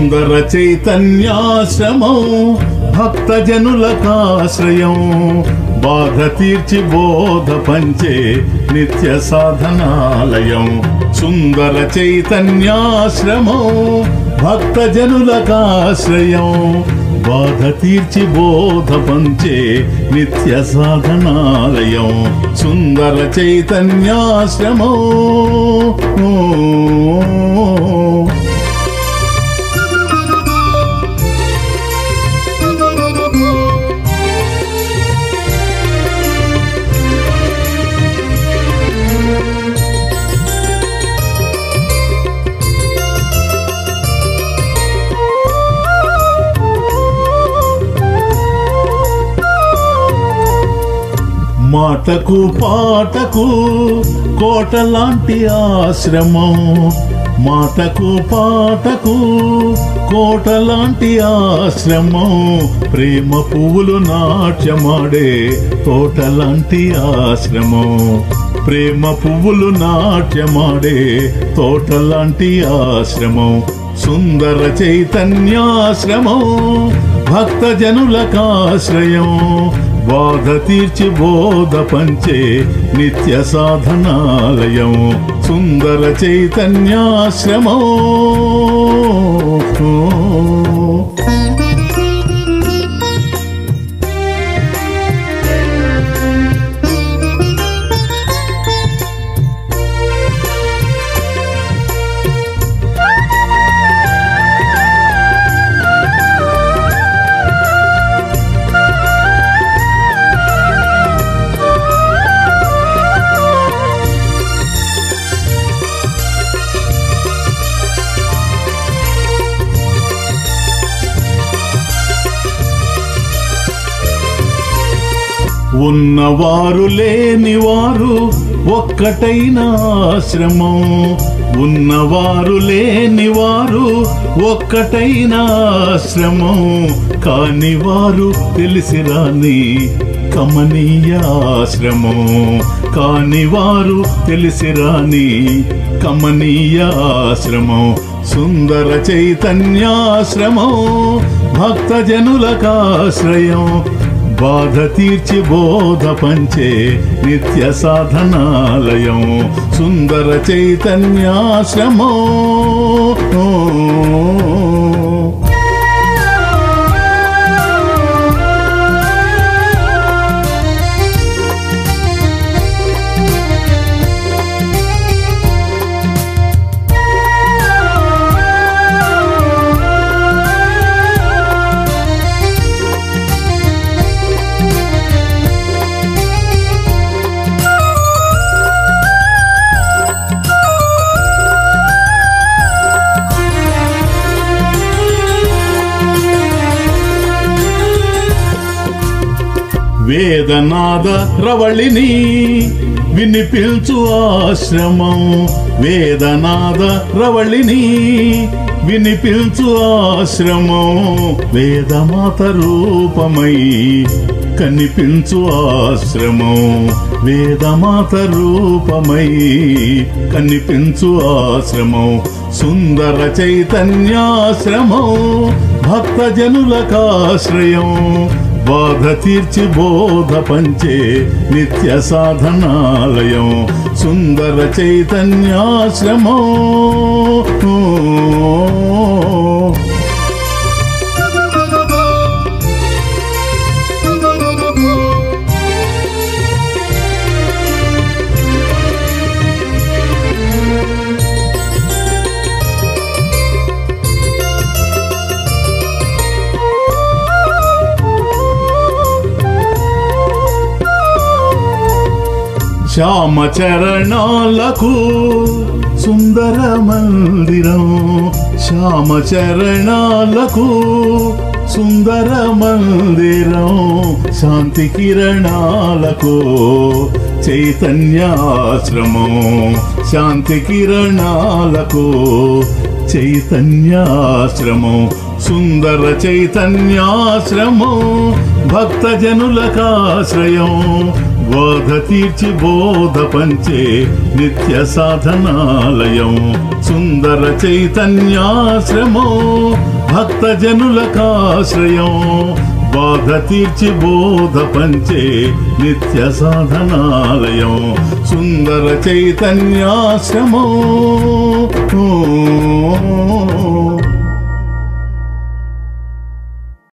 సుందర చైతన్యాశ్రమం భక్తజనులకాశ్రయం బాధ తీర్చి బోధ పంచే నిత్య సాధనాలయం సుందర చైతన్యాశ్రమం భక్తజనులకాశ్రయం బాధ తీర్చి బోధ పంచే నిత్య సాధనాలయం సుందర చైతన్యాశ్రమం మాటకు పాటకు కోట లాంటి ఆశ్రమం మాటకు పాటకు కోట లాంటి ఆశ్రమం ప్రేమ పువ్వులు నాట్యమాడే తోట లాంటి ఆశ్రమం ప్రేమ పువ్వులు నాట్యమాడే తోట లాంటి ఆశ్రమం సుందర చైతన్యాశ్రమం భక్తజనులకాశ్రయం బాధ తీర్చి బోధ పంచే నిత్య సాధనాలయం సుందర చైతన్యాశ్రమం ఉన్నవారు లేనివారు ఒక్కటైన ఆశ్రమం ఉన్నవారు లేనివారు ఒక్కటైన ఆశ్రమం కాని వారు తెలిసిరాని కమనీయ ఆశ్రమం కాని వారు తెలిసిరాని కమనీయ ఆశ్రమం సుందర చైతన్యాశ్రమం భక్తజనులకాశ్రయం బాధ తీర్చి బోధ పంచే నిత్య సాధనాలయం సుందర చైతన్యాశ్రమో వేదనాద రవళిని వినిపించు ఆశ్రమం వేదనాద రవళిని వినిపించు ఆశ్రమం వేదమాత రూపమై కనిపించు ఆశ్రమం వేదమాత రూపమై కనిపించు ఆశ్రమం సుందర చైతన్యాశ్రమం భక్తజనులకాశ్రయం బాధ తీర్చి బోధ పంచే నిత్య సాధనాలయం సుందర చైతన్యాశ్రమో శ్యామ చరణాలకు సుందర మందిరం శ్యామ చరణాలకు సుందర మందిరం శాంతి కిరణాలకు చైతన్యాశ్రమం శాంతి కిరణాలకు చైతన్యాశ్రమం సుందర చైతన్యాశ్రమం భక్తజనులకాశ్రయం బోధ తీర్చి బోధ పంచే నిత్య సాధనాలయం సుందర చైతన్యాశ్రమో భక్తజనులకాశ్రయం బాధ తీర్చి బోధ పంచే నిత్య సాధనాలయం సుందర చైతన్యాశ్రమం